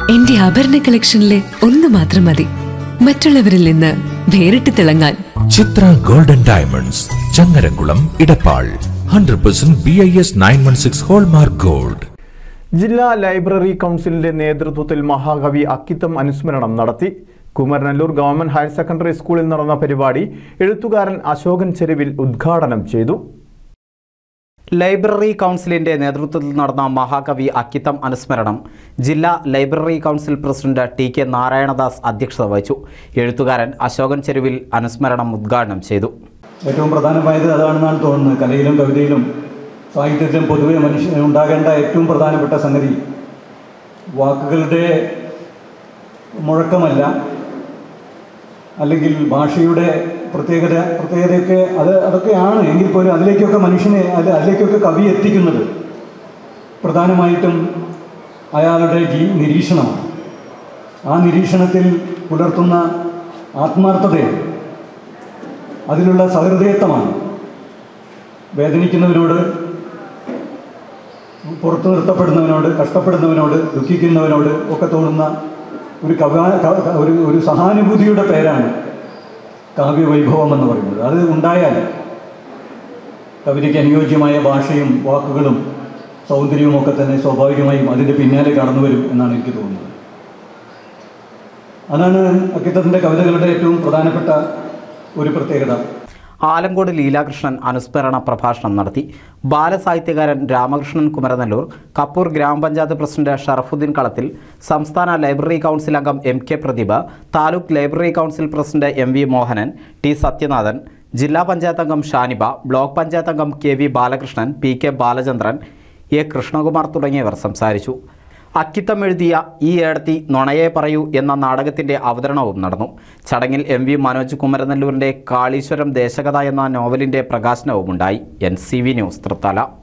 എന്റെ ആഭരണ കളക്ഷനിലെ ഒന്ന് മാത്രം മതി മറ്റുള്ളവരിൽ നിന്ന് വേറിട്ട് തിളങ്ങാൻ Chithra golden diamonds Changaramkulam Edappal hundred percent B I S nine one six hallmark gold ജില്ലാ ലൈബ്രറി കൗൺസിലിന്റെ നേതൃത്വത്തിൽ മഹാകവി അക്കിത്തം അനുസ്മരണം നടത്തി കുമരനല്ലൂർ ഗവൺമെന്റ് ഹയർ സെക്കൻഡറി സ്കൂളിൽ നടന്ന പരിപാടി എഴുത്തുകാരൻ അശോകൻ ചെരുവിൽ ഉദ്ഘാടനം ചെയ്തു ലൈബ്രറി കൗൺസിലിന്റെ നേതൃത്വത്തിൽ നടന്ന മഹാകവി അക്കിത്തം അനുസ്മരണം ജില്ലാ library council president T K Narayanadas അധ്യക്ഷത വഹിച്ചു എഴുത്തുകാരൻ അശോകൻ ചെരുവിൽ അനുസ്മരണം ഉദ്ഘാടനം ചെയ്തു ഏറ്റവും പ്രധാനമായത് അതാണെന്നാണ് തോന്നുന്നത് കലയിലും കവിതയിലും സാഹിത്യത്തിലും പൊതുവെ മനുഷ്യന് ഉണ്ടാകേണ്ട ഏറ്റവും പ്രധാനപ്പെട്ട സംഗതി വാക്കുകളുടെ മുഴക്കമല്ല അല്ലെങ്കിൽ ഭാഷയുടെ പ്രത്യേകത പ്രത്യേകതയൊക്കെ അത് അതൊക്കെയാണ് എങ്കിൽ പോലും അതിലേക്കൊക്കെ മനുഷ്യനെ അത് അതിലേക്കൊക്കെ കവി എത്തിക്കുന്നത് പ്രധാനമായിട്ടും അയാളുടെ ജീ നിരീക്ഷണമാണ് ആ നിരീക്ഷണത്തിൽ പുലർത്തുന്ന ആത്മാർത്ഥതയാണ് അതിലുള്ള സഹൃദയത്വമാണ് വേദനിക്കുന്നവരോട് പുറത്തു നിർത്തപ്പെടുന്നവനോട് കഷ്ടപ്പെടുന്നവനോട് ദുഃഖിക്കുന്നവനോട് ഒക്കെ തോന്നുന്ന ഒരു കവ ക- ക- ഒരു ഒരു സഹാനുഭൂതിയുടെ പേരാണ് കാവ്യവൈഭവം എന്ന് പറയുന്നത് അത് ഉണ്ടായാൽ കവിതയ്ക്ക് അനുയോജ്യമായ ഭാഷയും വാക്കുകളും സൗന്ദര്യവും ഒക്കെ തന്നെ സ്വാഭാവികമായും അതിൻ്റെ പിന്നാലെ കടന്നു വരും എന്നാണ് എനിക്ക് തോന്നുന്നത് അതാണ് അക്കിത്തത്തിൻ്റെ കവിതകളുടെ ഏറ്റവും പ്രധാനപ്പെട്ട ഒരു പ്രത്യേകത ആലങ്കോട് ലീലാകൃഷ്ണൻ അനുസ്മരണ പ്രഭാഷണം നടത്തി ബാലസാഹിത്യകാരൻ രാമകൃഷ്ണൻ കുമരനെല്ലൂർ കപ്പൂർ ഗ്രാമപഞ്ചായത്ത് പ്രസിഡന്റ് ഷറഫുദ്ദീൻ കളത്തിൽ സംസ്ഥാന ലൈബ്രറി കൗൺസിൽ അംഗം M K Pradeep taluk library council president M V Mohanan T Sathyanathan ജില്ലാ പഞ്ചായത്ത് അംഗം ഷാനിബ ബ്ലോക്ക് പഞ്ചായത്ത് അംഗം K V Balakrishnan P K Balachandran A Krishnakumar തുടങ്ങിയവർ സംസാരിച്ചു അക്കിത്തം എഴുതിയ ഈ ഏടത്തി നുണയെ പറയൂ എന്ന നാടകത്തിൻ്റെ അവതരണവും നടന്നു ചടങ്ങിൽ എം വി മനോജ് കുമരനെല്ലൂരിൻ്റെ കാളീശ്വരം ദേശകഥ എന്ന നോവലിൻ്റെ പ്രകാശനവും ഉണ്ടായി N C V news Thrithala